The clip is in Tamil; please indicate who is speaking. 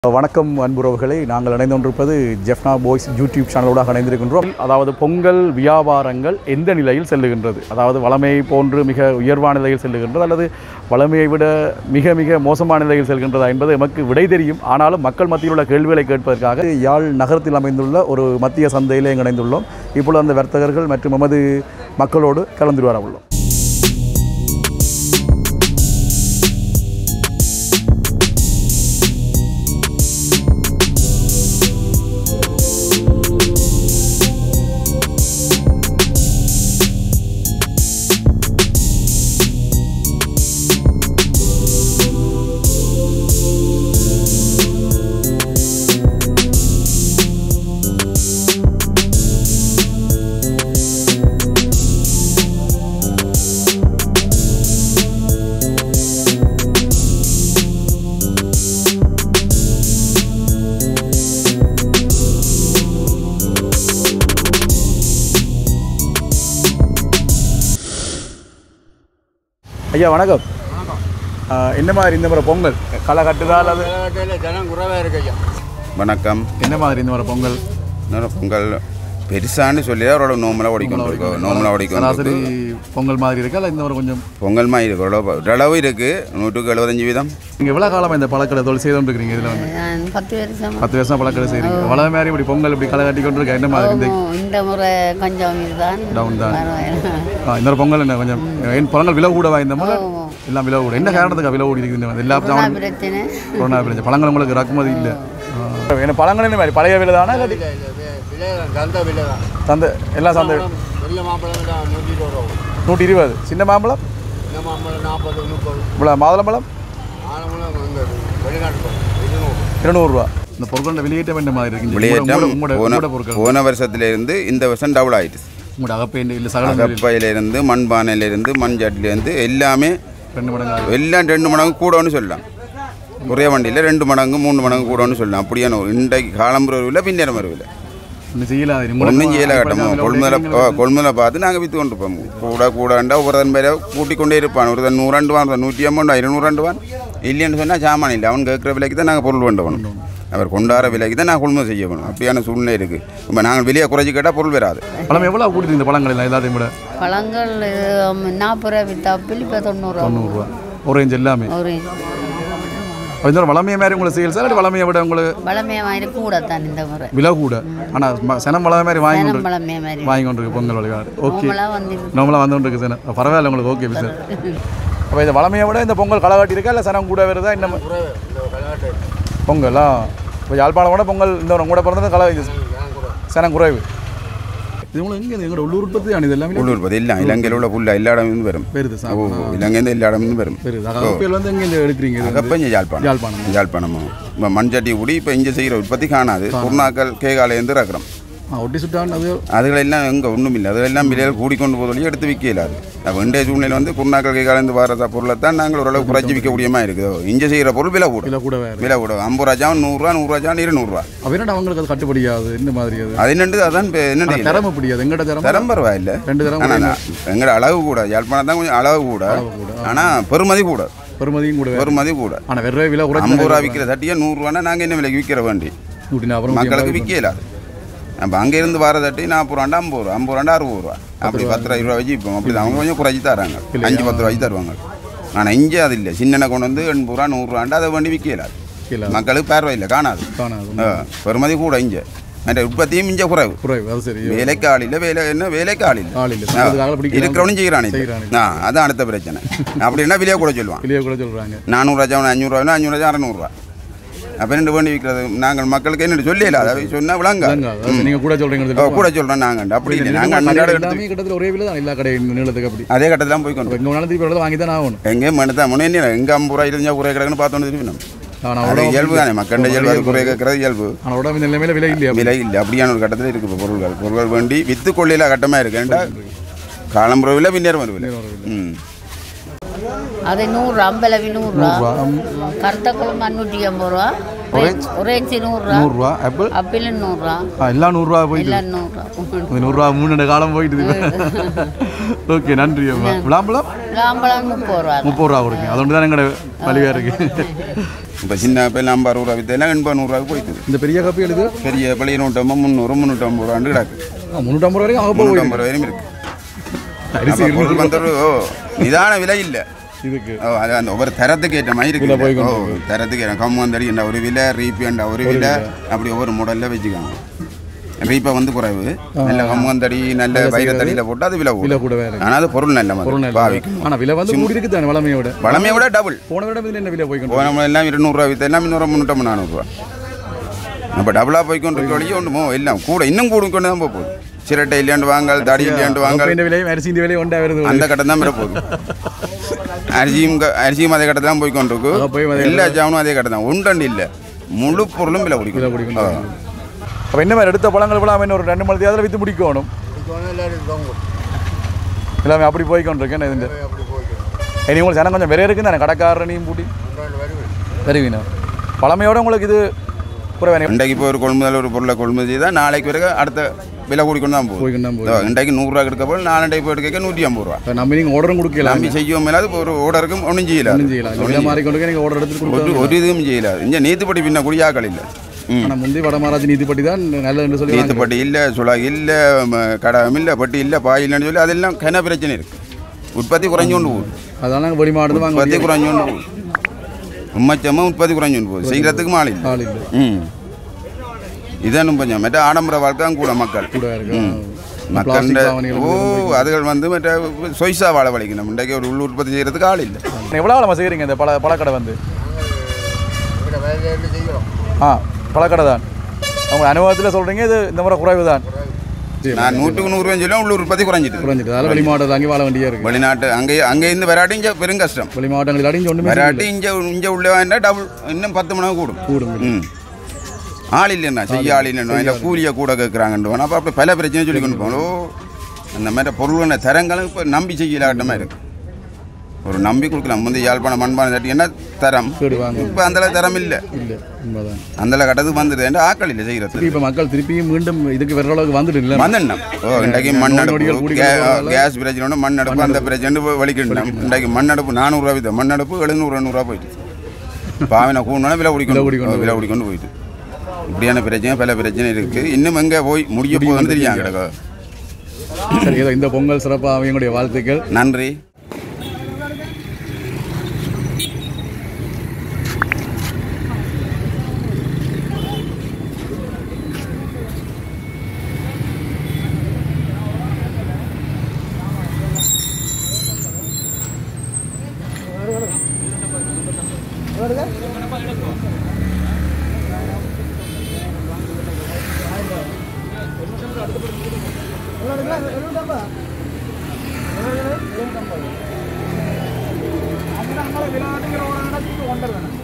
Speaker 1: வணக்கம் அன்புறவுகளை நாங்கள் இணைந்தொன்றிருப்பது ஜெஃப்னா பாய்ஸ் யூடியூப் சேனலோட இணைந்திருக்கின்றோம் அதாவது பொங்கல் வியாபாரங்கள் எந்த நிலையில் செல்லுகின்றது அதாவது வளமை போன்று மிக உயர்வான நிலையில் செல்லுகின்றது அல்லது வளமையை விட மிக மிக மோசமான நிலையில் செல்கின்றதா என்பது எமக்கு விடை தெரியும் ஆனாலும் மக்கள் மத்தியில் உள்ள கேள்விகளை கேட்பதற்காக யாழ் நகரத்தில் அமைந்துள்ள ஒரு மத்திய சந்தையிலே இணைந்துள்ளோம் இப்பொழுது அந்த வர்த்தகர்கள் மற்றும் எமது மக்களோடு கலந்து வர உள்ளோம் ஐயா வணக்கம் ஆஹ், என்ன மாதிரி இந்த முறை பொங்கல் களை கட்டுதா அல்லது
Speaker 2: காலகட்டத்தில் ஜனம் குறைவாக இருக்கு ஐயா
Speaker 3: வணக்கம்
Speaker 1: என்ன மாதிரி இந்த முறை பொங்கல்
Speaker 3: இன்னொரு பொங்கல் பெருசான்னு சொல்லி அவரோட நோம்பலாக ஓடிக்கொண்டிருக்கோம் நோம்பலாக
Speaker 1: சராசரி
Speaker 3: ஓடிக்கொண்டு
Speaker 1: பொங்கல் மாதிரி இருக்கா இல்லை இந்த முறை கொஞ்சம்
Speaker 3: பொங்கல் மாதிரி இருக்கு ஓரளவு ஓரளவு இருக்குது நூற்றுக்கு எழுபத்தஞ்சு வீதம்
Speaker 1: நீங்கள் எவ்வளோ காலமாக இந்த பழக்கடை தொழில் செய்து கொண்டிருக்கிறீங்க இதில் வந்து
Speaker 4: நான் பத்து வருஷம்
Speaker 1: பத்து வருஷம் பழக்கடை செய்கிறீங்க வள மாதிரி இப்படி பொங்கல் இப்படி களை கட்டி கொண்டு இருக்கா என்ன மாதிரி இந்த
Speaker 4: இந்த முறை கொஞ்சம் இதுதான்
Speaker 1: டவுன் தான்
Speaker 4: பரவாயில்ல.
Speaker 1: ஆ, இந்த முறை பொங்கல் என்ன கொஞ்சம் ஏன் பழங்கள் விலை கூடவா இந்த முறை
Speaker 4: ஆமா.
Speaker 1: எல்லாம் விலை கூட என்ன காரணத்துக்கு விலை கூடி இருக்குது இந்த மாதிரி? எல்லா
Speaker 4: கொரோனா
Speaker 1: சாமான்
Speaker 4: பிரச்சனை
Speaker 1: கொரோனா பிரச்சனை பழங்கள் உங்களுக்கு இறக்குமதி இல்லை என்ன பழங்கள் என்ன மாதிரி பழைய விலை தானே இல்லாட்டி
Speaker 2: இல்லை இல்லை விலை தான் சந்தை விலை தான்
Speaker 1: சந்தை எல்லாம் சந்தை
Speaker 2: வெள்ளை மாம்பழம் தான் நூற்றி இருபது ரூபா வரும்.
Speaker 1: நூற்றி இருபது சின்ன மாம்பழம்
Speaker 2: இந்த மாம்பழம் நாற்பது முப்பது
Speaker 1: இவ்வளோ மாதுளம்பழம்
Speaker 2: ஆனமூலம் இங்கே வெளிநாட்டு பழம் இருநூறு
Speaker 1: இருநூறுவா இந்த பொருட்களோட வெளியேற்றம் என்ன மாதிரி இருக்கு
Speaker 3: வெளியேற்றம்
Speaker 1: உங்களோட
Speaker 3: போன
Speaker 1: உங்களோட பொருட்கள்
Speaker 3: போன வருஷத்துலேருந்து இந்த வருஷம் டபுள் ஆயிடுச்சு
Speaker 1: உங்களோட அகப்பேண்டு இல்லை சகலம்
Speaker 3: அகப்பையிலேருந்து மண்பானையிலேருந்து மண்சட்டிலேருந்து எல்லாமே
Speaker 1: ரெண்டு மடங்கு
Speaker 3: எல்லாம் ரெண்டு மடங்கு கூடன்னு சொல்லலாம் ஒரே வண்டியில் ரெண்டு மடங்கு மூணு மடங்கு கூடன்னு சொல்லலாம் அப்படியான ஒரு இன்றைக்கு காலம்புற இல்லை பின்னேரம் வரவில்லை
Speaker 1: ஒன்றும் செய்யலாது
Speaker 3: ஒன்றும் செய்யல கட்டமோ கொள்முதலை கொள்முதலை பார்த்து நாங்கள் விற்று கொண்டு இருப்போம் கூட கூடண்டா ஒருத்தன் பேரை கூட்டிக் கொண்டே இருப்பான் ஒருத்தன் நூறாண்டு வான் ஒருத்தன் நூற்றி ஐம்பது இருநூறாண்டு வான் இல்லைன்னு சொன்னால் சாமான் இல்லை அவன் கேட்குற விலைக்கு தான் நாங்கள் பொருள் வேண்ட வேணும் அவர் கொண்டாடுற விலைக்கு தான் நான் கொள்முதல் செய்ய வேணும் அப்படியான சூழ்நிலை இருக்குது இப்போ நாங்கள் வெளியே குறைச்சி கேட்டால் பொருள் வராது
Speaker 1: பழம் எவ்வளோ கூட்டிட்டு இந்த பழங்கள் எல்லாம் எல்லாத்தையும் விட
Speaker 4: பழங்கள் இது நாற்பது ரூபா வித்தா இப்போ தொண்ணூறுரூவா
Speaker 1: தொண்ணூறுரூவா ஒரேஞ்ச் எல்லாமே
Speaker 4: ஒரு
Speaker 1: அப்ப இந்த ஒரு வளமைய மாதிரி உங்களுக்கு சேல்ஸ் இல்லாட்டி வளமையை விட உங்களுக்கு
Speaker 4: பழமையாக மாதிரி கூட தான் இந்த முறை
Speaker 1: விலை கூட ஆனால் சனம் வளமை மாதிரி வாங்கி கொண்டு
Speaker 4: தினம் பழமையாக மாதிரி
Speaker 1: வாங்கி கொண்டு இருக்கு பொங்கல் வழிபாடு ஓகே
Speaker 4: நம்மளாம் வந்து
Speaker 1: நம்மளாம் வந்து கொண்டு இருக்கு சனம் பரவாயில்ல உங்களுக்கு ஓகே சார் அப்போ இந்த வளமையை விட இந்த பொங்கல் களை கட்டி இருக்கா இல்லை சனம் கூட வருதா இந்த மா-
Speaker 2: குறைவு இந்த விளையாட்டு
Speaker 1: பொங்கலா இப்போ யாழ்ப்பாணம் கூட பொங்கல் இந்த ஒரு கூட பிறந்தது களை இது
Speaker 2: ஏன் கூட
Speaker 1: சனம் குறைவு இது உங்களுக்கு எங்கே எங்களோட உள்ளூர் உற்பத்தி தான் இது எல்லாமே
Speaker 3: உள்ளூர் பதி எல்லாம் இலங்கையில் உள்ள புல்ல எல்லா இடமும் வரும்
Speaker 1: பெருது
Speaker 3: ஓ
Speaker 1: சார்
Speaker 3: இலங்கையிலேருந்து எல்லா இடமும் வரும்
Speaker 1: பெருது அகப்பியல் வந்து எங்கே எடுக்கிறீங்க இது வந்து?
Speaker 3: அகப்பஞ்ச யாழ்ப்பாணம்
Speaker 1: யாழ்ப்பாணம்
Speaker 3: யாழ்ப்பாணமும் இப்போ மண்சட்டி கூடி இப்போ இங்கே செய்கிற உற்பத்தி காணாது குருநாக்கள் கேகாலேருந்து இறக்குறோம்
Speaker 1: ஆ ஒட்டி சுட்டான் அது
Speaker 3: அதுகளெல்லாம் எங்கே ஒன்றும் இல்லை அதெல்லாம் விலையில் கூடிக்கொண்டு போதொழி எடுத்து விற்கலாது அப்போ இன்றைய சூழ்நிலை வந்து குருநாக்கள் கைகாலேருந்து வர பொருளை தான் நாங்கள் ஓரளவு குறைச்சி விற்க முடியுமா இருக்குது இங்கே செய்கிற பொருள் விலை கூட
Speaker 1: விலை கூட வேறு
Speaker 3: விலை கூட ஐம்பது ரூபாய்ச்சாவும் நூறுரூவா நூறுரூவாச்சாவும் இருநூறுவா
Speaker 1: அப்போ என்னடா அவங்களுக்கு அது கட்டுப்படியாது இந்த மாதிரி அது
Speaker 3: அது என்னண்டு அதான் இப்போ என்னண்டு இல்லை.
Speaker 1: திறமை பிடியாது எங்கட திறமை
Speaker 3: தரம் பரவாயில்லை
Speaker 1: ரெண்டு தரம்
Speaker 3: ஆனால் எங்களோட அளவு கூட யாழ்ப்பாணம் தான் கொஞ்சம் அளவு கூட ஆனால் பெருமதி கூட
Speaker 1: பெருமதியும் கூட வேறு
Speaker 3: பெருமதி கூட
Speaker 1: ஆனால் வெறும் விலை
Speaker 3: ஐம்பது
Speaker 1: குறைச்சி
Speaker 3: ரூபா விற்கிற சட்டியை நூறுரூவானா நாங்கள் என்ன விலைக்கு விற்கிற வேண்டி
Speaker 1: நூற்றி நாற்பது
Speaker 3: மக்களுக்கு விற்கல அப்போ அங்கேருந்து வர தட்டி நாற்பது ரூபாண்டா ஐம்பது ரூபா ஐம்பது ரூபாண்டா அறுபது ரூபா அப்படி பத்து ரூபா இருபது வச்சு விற்போம் அப்படி அவங்க கொஞ்சம் குறைச்சி தராங்க அஞ்சு பத்து ரூபாய்க்கு தருவாங்க ஆனால் இங்கே அது இல்லை சின்ன கொண்டு வந்து எண்பது ரூபா நூறுரூவாண்டா அதை வேண்டி விற்கல
Speaker 1: கீழே
Speaker 3: மக்களுக்கு பார்வை இல்லை காணாது
Speaker 1: காணாது
Speaker 3: ஆ, பெருமதி கூட இங்கே மற்ற உற்பத்தியும் இங்கே குறைவு
Speaker 1: குறைவு அது சரி
Speaker 3: வேலைக்கு ஆள் இல்லை வேலை என்ன வேலைக்கு ஆள் இல்லை
Speaker 1: ஆள் இல்லை சம்பளத்துக்காக பிடிக்கலாம்
Speaker 3: இருக்கிறவனும் செய்கிறானே
Speaker 1: செய்கிறானே.
Speaker 3: ஆ அதான் அடுத்த பிரச்சனை அப்படின்னா விலையை கூட சொல்லுவான்
Speaker 1: வெளியே கூட சொல்கிறாங்க
Speaker 3: நானூறுரூவா ஜவன் அஞ்சூறுரூவா அஞ்சூறுரூவா அறநூறுவா அப்போ ரெண்டு வேண்டி விற்கிறது நாங்கள் மக்களுக்கு என்ன சொல்லல அதை சொன்னால் விளங்க
Speaker 1: நீங்கள் கூட சொல்கிறீங்க
Speaker 3: ஓ, கூட சொல்கிறோம் நாங்கள் அப்படி இல்லை நாங்கள் அன்றாட எடுத்து
Speaker 1: எல்லாமே கிட்டத்தட்ட ஒரே விலை தான் எல்லா கடை நீளத்துக்கு அப்படி
Speaker 3: அதே கட்டத்தில் போய் கொண்டு
Speaker 1: எங்கே வேணாலும் திருப்பி ஒரு வாங்கி தான் ஆகணும்
Speaker 3: எங்கேயும் மனுதான் முன்னே எங்கே ஐம்பது ரூபா இருபஞ்சா குறைய கிடக்குன்னு பார்த்தோன்னு திருப்பி நம்ம
Speaker 1: ஆனால்
Speaker 3: அது இயல்பு தானே மக்கள் இயல்பு அது குறைய கேட்கறது இயல்பு
Speaker 1: ஆனால் உடம்பு இந்த நிலைமையில விலை இல்லையா
Speaker 3: விலை இல்லை அப்படியான ஒரு கட்டத்தில் இருக்குது இப்போ பொருள்கள் பொருள்கள் வேண்டி வித்து கொள்ளையில் கட்டமாக இருக்குண்டா காலம்புற விலை பின்னேறும் விலை ம்
Speaker 4: அது நூறுரூவா அம்பலவி நூறுரூவா
Speaker 1: நூறுரூவா ம்,
Speaker 4: கருத்த குழம்பு அன்னூற்றி ஐம்பது ரூபா
Speaker 1: Orange?
Speaker 4: ஒரேஞ்சி நூறுரூவா
Speaker 1: நூறுரூவா ஆப்பிள்
Speaker 4: அப்பிள் நூறுரூவா
Speaker 1: ஆ எல்லாம் நூறுரூவா போயிட்டு
Speaker 4: எல்லாம் நூறுரூவா
Speaker 1: இந்த நூறுரூவா மூணு காலம் போயிட்டு ஓகே நன்றி அம்மா விளாம்பழம்
Speaker 4: லாம்பழம் முப்பது ரூபா
Speaker 1: முப்பது ரூபா கொடுங்க அது ஒன்று தான் எங்களோட வலியாக இருக்கு
Speaker 3: இப்போ சின்ன இப்போ ஐம்பது ரூபா வித்தெல்லாம் எண்பது நூறுரூவாக்கு போயிடுது
Speaker 1: இந்த பெரிய கப்பி எழுது
Speaker 3: பெரிய பழைய நூற்றம்பது முந்நூறு முந்நூற்றம்பது ரூபாண்டு கிடக்கு
Speaker 1: முந்நூற்றம்பது வரைக்கும் அங்கே போய்
Speaker 3: முந்நூற்றம்பது வரையும் இருக்கு
Speaker 1: அரிசி
Speaker 3: அப்ப பொருள் வந்து ஒரு, ஓ நிதான விலை இல்லை
Speaker 1: இதுக்கு
Speaker 3: ஓ அது அந்த ஒவ்வொரு தரத்துக்கு ஏற்ற மாதிரி
Speaker 1: விலை போய்
Speaker 3: இருக்கு
Speaker 1: கொண்டு
Speaker 3: ஓ தரத்துக்கு ஏற்ற கம்மந்தடி என்ற ஒரு விலை ரீப்பியண்ட ஒரு விலை அப்படி ஒவ்வொரு மாடலில் வச்சுக்காங்க ரீப்பை வந்து குறைவு நல்ல கம்மந்தடி நல்ல வைரத்தடியில் போட்டு அது விலை
Speaker 1: விலை
Speaker 3: கூடும்
Speaker 1: கூடவே இருக்கு
Speaker 3: ஆனால் அது பொருள் நல்ல
Speaker 1: பொருள்
Speaker 3: மாதிரி
Speaker 1: நல்லா
Speaker 3: பாவிக்கும்
Speaker 1: ஆனால் விலை வந்து கூடி இருக்குது தானே வளமையோட
Speaker 3: வளமையை விட டபுள்
Speaker 1: போன விட இதில் என்ன விலை போய்க்கணும்
Speaker 3: போன எல்லாம் இருநூறுவா வித்த எல்லாம் இன்னொரு முந்நூற்றம்பது நானூறுரூவா அப்போ டபுளாக போய்க்கொண்டு இருக்க வழியே ஒன்றுமோ எல்லாம் கூட இன்னும் கூட கொண்டு தான் போக போகுது சிரட்டை இல்லையாண்டு வாங்கல் தடி இல்லையாண்டு வாங்கல்
Speaker 1: இந்த விலையும் அரிசி இந்த விலையும் ஒன்றா வருது
Speaker 3: அந்த கட்டம் தான் பெற போகுது அரிசியும் க- அரிசியும் அதே கட்டத்தில் தான் போய் கொண்டிருக்கு
Speaker 1: அங்க போய் அதே
Speaker 3: எல்லா ஜாமனும் அதே கட்டம் தான் ஒன்றண்டு இல்லை முழு பொருளும் விலை
Speaker 1: விலை
Speaker 3: பிடிக்கும்
Speaker 1: பிடிக்கணும் அப்போ என்ன மாதிரி எடுத்த பழங்கள் விழாம இன்னும் ஒரு ரெண்டு மணி தேதியில் விற்று முடிக்கணும்
Speaker 2: எல்லாரும் தொங்கும்
Speaker 1: எல்லாமே அப்படி போய் கொண்டிருக்கேன் இது
Speaker 2: அப்படி போய்க்கிறோம்
Speaker 1: இனி உங்களுக்கு ஜனம் கொஞ்சம் விரை இருக்குது தானே கடைக்காரனையும் பூட்டி
Speaker 2: ரெண்டு வருவேன்
Speaker 1: தருவீங்க பழமையோட உங்களுக்கு இது குறைவான
Speaker 3: இன்றைக்கு இப்போ ஒரு கொள்முதல் ஒரு பொருளை கொள்முதல் செய்தால் நாளைக்கு பிறகு அடுத்த விலை கூடிக்கொண்டு தான் போகுது
Speaker 1: போய்க்கணும் தான் போய்
Speaker 3: இதோ, இன்றைக்கு நூறுரூவா எடுக்க போல் நாலண்டைக்கு போய் எடுக்க நூற்றி ஐம்பது ரூபா
Speaker 1: இப்போ நம்ம நீங்கள் ஆர்டரும் கொடுக்கலாம்
Speaker 3: நம்பி செய்யவும் மேலாது இப்போ ஒரு ஓடருக்கும் ஒன்றும் செய்யல
Speaker 1: ஒன்றும் செய்யலாம் இந்த விலை மாறி கொண்டு நீங்கள் ஆர்டர் எடுத்து
Speaker 3: ஒரு
Speaker 1: கொடுத்தோம்
Speaker 3: ஒரு இதுவும் செய்யலாது இங்கே நீத்துப்படி பின்ன குடியாக்கள் இல்லை ம்
Speaker 1: ஆனால் முந்தி வடமராஜ் நீதிப்பட்டி தான் நல்லது என்று சொல்லி
Speaker 3: நீத்துப்பட்டி இல்லை சுலா இல்லை கடம் இல்லை பட்டி இல்லை பாய் இல்லைன்னு சொல்லி அதெல்லாம் கன பிரச்சனை இருக்கு உற்பத்தி குறைஞ்சு கொண்டு போகுது
Speaker 1: அதனால நாங்கள் வெளி மாவட்டத்தில் வாங்க
Speaker 3: உற்பத்தி குறைஞ்சு கொண்டு போகுது உண்மைச்சமாக உற்பத்தி குறைஞ்சு கொண்டு போகுது செய்கிறதுக்கு மாலை இல்லை
Speaker 1: ஆள் இல்லை
Speaker 3: ம் இதான் கொஞ்சம் மற்ற ஆடம்பர வாழ்க்கை தான் கூட மக்கள்
Speaker 1: கூட இருக்கு
Speaker 3: ம். மக்கள்
Speaker 1: பிளாஸ்டிக் பாவனைகள்
Speaker 3: ஓ அதுகள் வந்து மற்ற சொய்சா வாழ வலிக்கணும் இன்றைக்கு ஒரு உள் உற்பத்தி செய்கிறதுக்கு ஆள் இல்லை
Speaker 1: எவ்வளோ நம்ம செய்கிறீங்க இந்த பழ பழக்கடை வந்து
Speaker 2: எங்கள்கிட்ட வேலையில செய்கிறோம்
Speaker 1: ஆ பழக்கடை தான் அவங்க அனுபவத்தில் சொல்கிறீங்க இது இந்த முறை குறைவு தான் சரி
Speaker 3: நான் நூற்றுக்கு நூறு சொல்லி உள்ள உற்பத்தி குறைஞ்சிட்டு
Speaker 1: குறைஞ்சிட்டு அதனால் வெளி மாவட்டத்தில் அங்கே வாழ வேண்டியா இருக்குது
Speaker 3: வெளிநாட்டு அங்கே அங்கேருந்து வராட்டி இங்கே பெரும் கஷ்டம்
Speaker 1: வெளி மாவட்டங்களில் அடிஞ்சு ஒன்றுமே
Speaker 3: வராட்டி இங்கே இங்கே உள்ள வேண்டா டபுள் இன்னும் பத்து மணி கூடும்
Speaker 1: கூடும்
Speaker 3: ம் ஆள் இல்லைண்ணா செய்ய ஆள் இல்லைண்ணா இல்லை கூலியை கூட கேட்குறாங்கன்னு அப்போ அப்படி பல பிரச்சனை சொல்லி கொண்டு போகணும் ஓ அந்த மாதிரி பொருளான தரங்களும் இப்போ நம்பி செய்யலாட்ட மாதிரி இருக்கு ஒரு நம்பி கொடுக்கலாம் வந்து யாழ்ப்பாணம் மண்பானை தட்டி என்ன தரம்
Speaker 1: கேடுவாங்க
Speaker 3: இப்போ அந்தளவு தரம் இல்லை
Speaker 1: இல்லை உண்மைதான்
Speaker 3: அந்தளவு கட்டத்துக்கு வந்துடுது ஏன்டா ஆக்கள் இல்லை செய்கிறது
Speaker 1: இப்போ மக்கள் திருப்பியும் மீண்டும் இதுக்கு வர்ற அளவுக்கு வந்துட்டு இல்லை
Speaker 3: மண்ணெண்ணம் ஓ இன்றைக்கு மண்
Speaker 1: நோய் நொடிகள்
Speaker 3: அடுப்பு
Speaker 1: கூடி
Speaker 3: கே-
Speaker 1: கொண்டு
Speaker 3: கேஸ் பிரச்சனை மண் அடுப்பு அந்த பிரச்சனை வலிக்கணும் இன்றைக்கு மண் அடுப்பு நானூறுரூவா வித்த மண் அடுப்பு எழுநூறு எண்ணூறுரூவா போயிட்டு பாவின கூடனா விலை
Speaker 1: விலை
Speaker 3: பிடிக்கணும்
Speaker 1: பிடிக்கணும்.
Speaker 3: விலை பிடிக்கொண்டு போயிட்டு இப்படியான பிரச்சனை பல பிரச்சனை இருக்கு இன்னும் எங்கே போய் முடிய போகுதுன்னு தெரியாங்க கிடக்கு
Speaker 1: சரி ஏதோ இந்த பொங்கல் சிறப்பாக அவங்களுடைய வாழ்த்துக்கள்
Speaker 3: நன்றி
Speaker 1: விளையாட்டுங்கிற ஒரு இடத்துக்கு கொண்டு